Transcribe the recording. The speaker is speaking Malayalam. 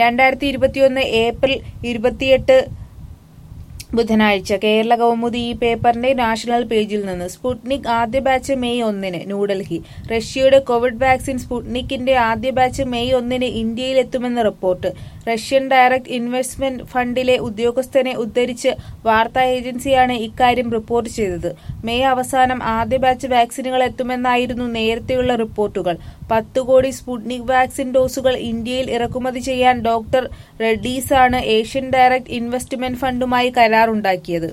രണ്ടായിരത്തി ഇരുപത്തിയൊന്ന് ഏപ്രിൽ ഇരുപത്തിയെട്ട് ബുധനാഴ്ച കേരള കൗമുദി ഈ പേപ്പറിന്റെ നാഷണൽ പേജിൽ നിന്ന് സ്പുട്നിക് ആദ്യ ബാച്ച് മെയ് ഒന്നിന് ന്യൂഡൽഹി റഷ്യയുടെ കോവിഡ് വാക്സിൻ സ്പുട്നിക്കിന്റെ ആദ്യ ബാച്ച് മെയ് ഒന്നിന് ഇന്ത്യയിലെത്തുമെന്ന് റിപ്പോർട്ട് റഷ്യൻ ഡയറക്ട് ഇൻവെസ്റ്റ്മെന്റ് ഫണ്ടിലെ ഉദ്യോഗസ്ഥനെ ഉദ്ധരിച്ച് വാർത്താ ഏജൻസിയാണ് ഇക്കാര്യം റിപ്പോർട്ട് ചെയ്തത് മെയ് അവസാനം ആദ്യ ബാച്ച് വാക്സിനുകൾ എത്തുമെന്നായിരുന്നു നേരത്തെയുള്ള റിപ്പോർട്ടുകൾ പത്ത് കോടി സ്പുട്നിക് വാക്സിൻ ഡോസുകൾ ഇന്ത്യയിൽ ഇറക്കുമതി ചെയ്യാൻ ഡോക്ടർ റെഡ്ഡീസാണ് ഏഷ്യൻ ഡയറക്ട് ഇൻവെസ്റ്റ്മെന്റ് ഫണ്ടുമായി കരാറുണ്ടാക്കിയത്